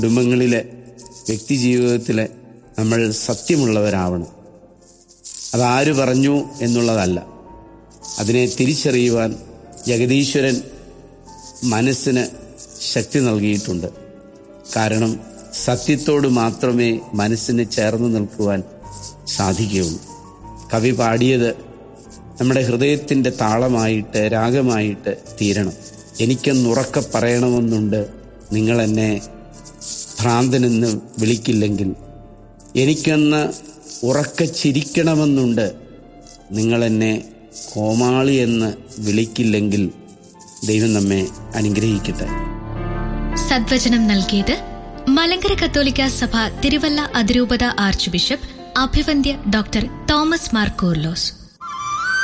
കുടുംബങ്ങളിലെ വ്യക്തി ജീവിതത്തിലെ നമ്മൾ സത്യമുള്ളവരാവണം അതാര് പറഞ്ഞു എന്നുള്ളതല്ല അതിനെ തിരിച്ചറിയുവാൻ ജഗദീശ്വരൻ മനസ്സിന് ശക്തി നൽകിയിട്ടുണ്ട് കാരണം സത്യത്തോട് മാത്രമേ മനസ്സിന് ചേർന്ന് നിൽക്കുവാൻ സാധിക്കുകയുള്ളൂ കവി പാടിയത് നമ്മുടെ ഹൃദയത്തിൻ്റെ താളമായിട്ട് രാഗമായിട്ട് തീരണം എനിക്കൊന്നുറക്കെ പറയണമെന്നുണ്ട് നിങ്ങൾ എന്നെ ഭ്രാന്തനെന്ന് വിളിക്കില്ലെങ്കിൽ എനിക്കൊന്ന് ഉറക്കെ ചിരിക്കണമെന്നുണ്ട് നിങ്ങൾ എന്നെ കോമാളി എന്ന് വിളിക്കില്ലെങ്കിൽ ദൈവം നമ്മെ അനുഗ്രഹിക്കട്ടെ സദ്വചനം നൽകിയത് മലങ്കര കത്തോലിക്ക സഭ തിരുവല്ല അതിരൂപത ആർച്ച് ബിഷപ്പ് അഭിവന്ദ്യ ഡോക്ടർ തോമസ് മാർ കൂർലോസ്